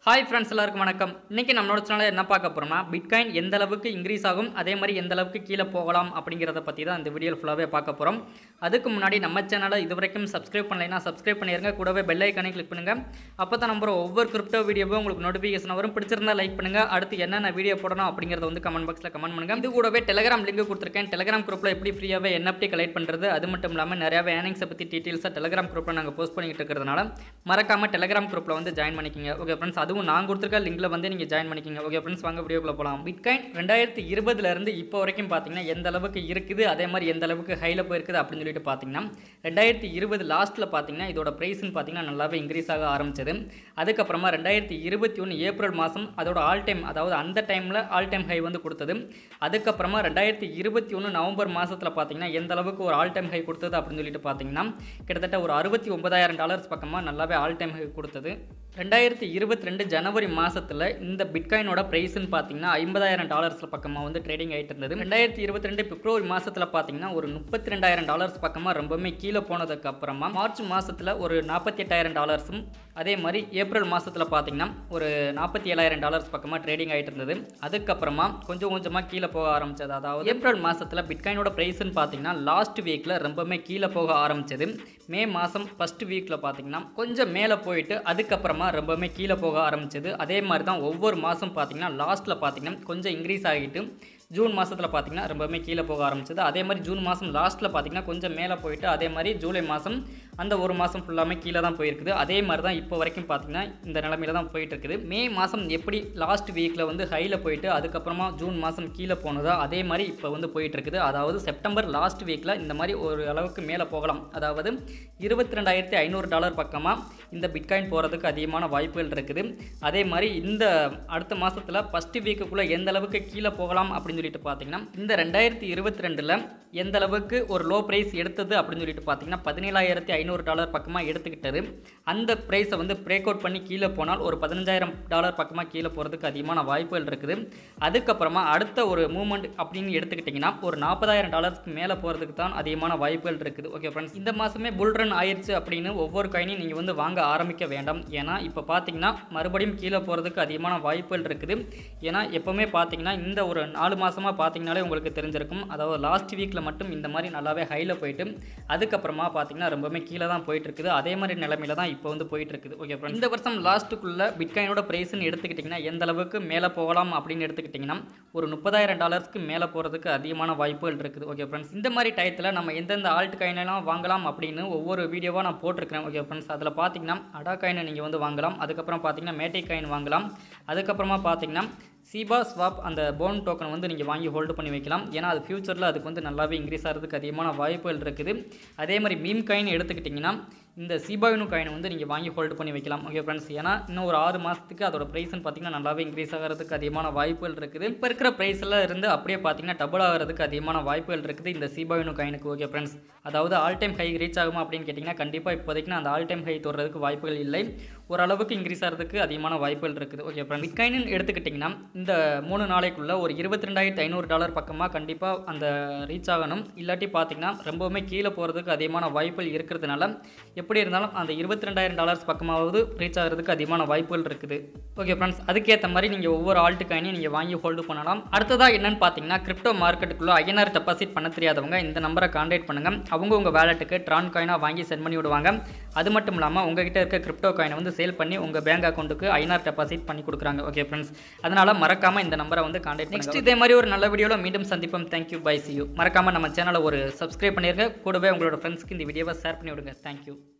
hi friends எல்லாருக்கும் வணக்கம் இன்றைக்கி நம்மளோட சேனலில் என்ன பார்க்க போகிறோம்னா பிட்காயின் எந்த அளவுக்கு இன்க்ரீஸ் ஆகும் அதே மாதிரி எந்த அளவுக்கு கீழே போகலாம் அப்படிங்கிறத பற்றி தான் இந்த வீடியோ ஃபுல்லாகவே பார்க்க போகிறோம் அதுக்கு முன்னாடி நம்ம சேனலை இது வரைக்கும் சப்ஸ்கிரைப் பண்ணலைன்னா சப்ஸ்கிரைப் பண்ணிடுங்க கூடவே பெல் ஐக்கானே கிளிக் பண்ணுங்கள் அப்போ தான் நம்புற ஒவ்வொரு கிரிப்டோ வீடியோவும் உங்களுக்கு நோட்டிஃபிகேஷன் வரும் பிடிச்சிருந்தா லைக் பண்ணுங்கள் அடுத்து என்னென்ன வீடியோ போடணும் அப்படிங்கிறத வந்து கமெண்ட் பாக்ஸில் கமெண்ட் பண்ணுங்கள் இது கூடவே டெலிகிராம் லிங்க் கொடுத்துருக்கேன் டெலிகிராம் குரூப்பில் எப்படி ஃப்ரீயாகவே NFT கலெக்ட் பண்ணுறது அது மட்டும் இல்லாமல் நிறையாவே ஏர்னிங்ஸை பற்றி டீட்டெயில்ஸாக டெலிகிராம் குரூப்பில் நாங்கள் போஸ்ட் பண்ணிக்கிட்டு இருக்கிறதுனால மறக்காமல் டெலிகிராம் குரூப்பில் வந்து ஜாயின் பண்ணிக்கிங்க ஓகே ஃப்ரெண்ட்ஸ் அதுவும் நான் கொடுத்துருக்க லிங்கில் வந்து நீங்கள் ஜாயின் பண்ணிக்கிங்க ஓகே ஃப்ரெண்ட்ஸ் வாங்க வீடியோக்குள்ள போகலாம் பிட்காயின் ரெண்டாயிரத்தி இருபதுலேருந்து இப்போ வரைக்கும் பார்த்தீங்கன்னா எந்த அளவுக்கு இருக்குது அதே மாதிரி எந்த அளவுக்கு ஹையில் போயிருக்குது அப்படின்னு சொல்லிட்டு பார்த்தீங்கன்னா ரெண்டாயிரத்தி இருபது லாஸ்ட்டில் பார்த்தீங்கன்னா இதோட ப்ரைஸ்னு பார்த்தீங்கன்னா நல்லாவே இன்க்ரீஸ் ஆக ஆரம்பிச்சது அதுக்கப்புறமா ரெண்டாயிரத்தி இருபத்தி ஒன்று ஏப்ரல் மாதம் அதோட ஆல் டைம் அதாவது அந்த டைமில் ஆல் டைம் ஹை வந்து கொடுத்தது அதுக்கப்புறமா ரெண்டாயிரத்தி இருபத்தி ஒன்று நவம்பர் மாதத்தில் பார்த்தீங்கன்னா எந்த அளவுக்கு ஒரு ஆல் டைம் ஹை கொடுத்தது அப்படின்னு சொல்லிட்டு பார்த்தீங்கன்னா கிட்டத்தட்ட ஒரு அறுபத்தி ஒன்பதாயிரம் டாலர்ஸ் பக்கமாக நல்லாவே ஆல் டைம் ஹை கொடுத்தது ரெண்டாயிரத்தி இருபத்தி ரெண்டு ஜனவரி மாதத்தில் இந்த பிட்காயினோட ப்ரைஸ்னு பார்த்தீங்கன்னா ஐம்பதாயிரம் டாலர்ஸில் பக்கமாக வந்து ட்ரேடிங் ஆகிட்டு இருந்தது ரெண்டாயிரத்தி இருபத்தி ரெண்டு பிப்ரவரி மாதத்தில் பார்த்தீங்கன்னா ஒரு முப்பத்தி ரெண்டாயிரம் டாலர்ஸ் பக்கமாக ரொம்பவுமே கீழே போனதுக்கு அப்புறமா மார்ச் மாதத்தில் ஒரு நாற்பத்தி எட்டாயிரம் டாலர்ஸும் அதே மாதிரி ஏப்ரல் மாதத்தில் பார்த்தீங்கன்னா ஒரு நாற்பத்தி ஏழாயிரம் டாலர்ஸ் பக்கமாக ட்ரேடிங் ஆகிட்டு இருந்தது அதுக்கப்புறமா கொஞ்சம் கொஞ்சமாக கீழே போக ஆரம்பிச்சது அதாவது ஏப்ரல் மாதத்தில் பிட்காயினோட ப்ரைஸ்னு பார்த்தீங்கன்னா லாஸ்ட் வீக்கில் ரொம்பவுமே கீழே போக ஆரம்பிச்சது மே மாதம் ஃபஸ்ட் வீக்கில் பார்த்தீங்கன்னா கொஞ்சம் மேலே போயிட்டு அதுக்கப்புறமா ரொம்பவுமே கீழே போக ஆரம்பிச்சது அதே மாதிரி தான் ஒவ்வொரு மாதம் பார்த்தீங்கன்னா லாஸ்ட்டில் பார்த்தீங்கன்னா கொஞ்சம் இன்க்ரீஸ் ஆகிட்டு ஜூன் மாதத்தில் பார்த்தீங்கன்னா ரொம்பவுமே கீழே போக ஆரம்பிச்சது அதே மாதிரி ஜூன் மாதம் லாஸ்ட்டில் பார்த்தீங்கன்னா கொஞ்சம் மேலே போயிட்டு அதே மாதிரி ஜூலை மாதம் அந்த ஒரு மாதம் ஃபுல்லாமே கீழே தான் போயிருக்குது அதே மாதிரி தான் இப்போ வரைக்கும் பார்த்தீங்கன்னா இந்த நிலமையில தான் போயிட்டு இருக்குது மே மாதம் எப்படி லாஸ்ட் வீக்கில் வந்து ஹையில் போயிட்டு அதுக்கப்புறமா ஜூன் மாதம் கீழே போனதோ அதே மாதிரி இப்போ வந்து போயிட்டு இருக்குது அதாவது செப்டம்பர் லாஸ்ட் வீக்கில் இந்த மாதிரி ஒரு அளவுக்கு மேலே போகலாம் அதாவது இருபத்தி ரெண்டாயிரத்தி ஐநூறு டாலர் பக்கமாக இந்த பிட்காயின் போகிறதுக்கு அதிகமான வாய்ப்புகள் இருக்குது அதே மாதிரி இந்த அடுத்த மாதத்தில் ஃபஸ்ட்டு வீக்குக்குள்ளே எந்த அளவுக்கு கீழே போகலாம் அப்படின்னு சொல்லிட்டு பார்த்தீங்கன்னா இந்த ரெண்டாயிரத்தி இருபத்தி ரெண்டில் எந்த அளவுக்கு ஒரு லோ ப்ரைஸ் எடுத்தது அப்படின்னு சொல்லிட்டு பார்த்தீங்கன்னா பதினேழாயிரத்தி ஐநூறு டாலர் பக்கமாக எடுத்துக்கிட்டது அந்த ப்ரைஸை வந்து பிரேக் அவுட் பண்ணி கீழே போனால் ஒரு பதினஞ்சாயிரம் டாலர் பக்கமாக கீழே போகிறதுக்கு அதிகமான வாய்ப்புகள் இருக்குது அதுக்கப்புறமா அடுத்த ஒரு மூமெண்ட் அப்படின்னு எடுத்துக்கிட்டிங்கன்னா ஒரு நாற்பதாயிரம் டாலர்ஸ்க்கு மேலே போகிறதுக்கு தான் அதிகமான வாய்ப்புகள் இருக்குது ஓகே ஃப்ரெண்ட்ஸ் இந்த மாதமே புல் ரன் ஆயிடுச்சு அப்படின்னு ஒவ்வொரு காயினையும் நீங்கள் வந்து வாங்க ஆரம்பிக்க வேண்டாம் ஏன்னா இப்போ பார்த்தீங்கன்னா மறுபடியும் கீழே போகிறதுக்கு அதிகமான வாய்ப்புகள் இருக்குது ஏன்னா எப்போவுமே பார்த்தீங்கன்னா இந்த ஒரு நாலு மாதமாக பார்த்தீங்கனாலே உங்களுக்கு தெரிஞ்சிருக்கும் அதாவது லாஸ்ட் வீக்கில் மட்டும் இந்த மாதிரி நல்லாவே ஹையில் போயிட்டு அதுக்கப்புறமா பார்த்தீங்கன்னா ரொம்பவுமே கீழே தான் போயிட்டு இருக்குது அதே மாதிரி நிலைமையில தான் இப்போ வந்து போயிட்டு இருக்குது ஓகே ஃப்ரெண்ட்ஸ் இந்த வருஷம் லாஸ்ட்டுக்குள்ள பிட்காயினோட ப்ரைஸ்னு எடுத்துக்கிட்டிங்கன்னா எந்த அளவுக்கு மேலே போகலாம் அப்படின்னு எடுத்துக்கிட்டிங்கன்னா ஒரு முப்பதாயிரம் டாலர்ஸ்க்கு மேலே போகிறதுக்கு அதிகமான வாய்ப்புகள் இருக்குது ஓகே ஃப்ரெண்ட்ஸ் இந்த மாதிரி டயத்தில் நம்ம எந்தெந்த ஆல்ட் காயினெல்லாம் வாங்கலாம் அப்படின்னு ஒவ்வொரு வீடியோவாக நான் போட்டிருக்கிறேன் ஓகே ஃப்ரெண்ட்ஸ் அதில் பார்த்தீங்கன்னா அடா காயினை நீங்கள் வந்து வாங்கலாம் அதுக்கப்புறம் பார்த்தீங்கன்னா மேட்டை காயின் வாங்கலாம் அதுக்கப்புறமா பார்த்தீங்கன்னா சீபா ஸ்வாப் அந்த போன் டோக்கன் வந்து நீங்கள் வாங்கி ஹோல்டு பண்ணி வைக்கலாம் ஏன்னா அது ஃபியூச்சரில் அதுக்கு வந்து நல்லாவே இன்க்ரீஸ் ஆகிறதுக்கு அதிகமான வாய்ப்புகள் இருக்குது அதே மாதிரி மீம் காயின் எடுத்துக்கிட்டிங்கன்னா இந்த சீபாயினு காயின் வந்து நீங்கள் வாங்கி ஹோல்டு பண்ணி வைக்கலாம் ஓகே ஃப்ரெண்ட்ஸ் ஏன்னா இன்னும் ஒரு ஆறு மாதத்துக்கு அதோட ப்ரைஸ்னு பார்த்தீங்கன்னா நல்லாவே இன்க்ரீஸ் ஆகிறதுக்கு அதிகமான வாய்ப்புகள் இருக்குது இப்போ இருக்கிற ப்ரைஸில் இருந்து அப்படியே பார்த்தீங்கன்னா டபுள் ஆகிறதுக்கு அதிகமான வாய்ப்புகள் இருக்குது இந்த சீபாயினு காயினுக்கு ஓகே ஃப்ரெண்ட்ஸ் அதாவது ஆல் டைம் ஹை ரீச் ஆகுமா அப்படின்னு கேட்டிங்கன்னா கண்டிப்பாக இப்போதைக்கு அந்த ஆல் டைம் ஹை தொடுறதுக்கு வாய்ப்புகள் இல்லை ஓரளவுக்கு இன்க்ரீஸ் ஆகிறதுக்கு அதிகமான வாய்ப்புகள் இருக்குது ஓகே ஃப்ரெண்ட்ஸ் பிட்காயின் எடுத்துக்கிட்டிங்கன்னா இந்த மூணு நாளைக்குள்ளே ஒரு இருபத்தி ரெண்டாயிரத்தி ஐநூறு டாலர் பக்கமாக கண்டிப்பாக அந்த ரீச் ஆகணும் இல்லாட்டி பார்த்தீங்கன்னா ரொம்பவுமே கீழே போகிறதுக்கு அதிகமான வாய்ப்புகள் இருக்கிறதுனால எப்படி இருந்தாலும் அந்த இருபத்தி ரெண்டாயிரம் டாலர்ஸ் பக்கமாவது ரீச் ஆகிறதுக்கு அதிகமான வாய்ப்புகள் இருக்குது ஓகே ஃப்ரெண்ட்ஸ் அதுக்கேற்ற மாதிரி நீங்கள் ஒவ்வொரு ஆல்ட்டு காயினையும் நீங்கள் வாங்கி ஹோல்டு பண்ணலாம் அடுத்ததாக என்னன்னு பார்த்தீங்கன்னா கிரிப்டோ மார்க்கெட்டுக்குள்ளே ஐஎன்ஆர் டெபாசிட் பண்ண தெரியாதவங்க இந்த நம்பரை கான்டாக்ட் பண்ணுங்கள் அவங்க உங்கள் வேலெட்டுக்கு ட்ரான் காயினாக வாங்கி சென்ட் பண்ணி விடுவாங்க அது மட்டும் இல்லாமல் உங்ககிட்ட இருக்க கிரிப்டோ காயினை வந்து சேல் பண்ணி உங்கள் பேங்க் அக்கௌண்ட்டுக்கு ஐநார் டெபாசிட் பண்ணி கொடுக்குறாங்க ஓகே ஃப்ரெண்ட்ஸ் அதனால் மறக்காமல் இந்த நம்பரை வந்து கான்டாக்ட் நெக்ஸ்ட் இதே மாதிரி ஒரு நல்ல வீடியோவில் மீண்டும் சந்திப்போம் தேங்க்யூ பை சி யூ மறக்காமல் நம்ம சேனலை ஒரு சப்ஸ்கிரைப் பண்ணிருங்க கூடவே உங்களோட ஃப்ரெண்ட்ஸ்க்கு இந்த வீடியோவை ஷேர் பண்ணி விடுங்க தேங்க்யூ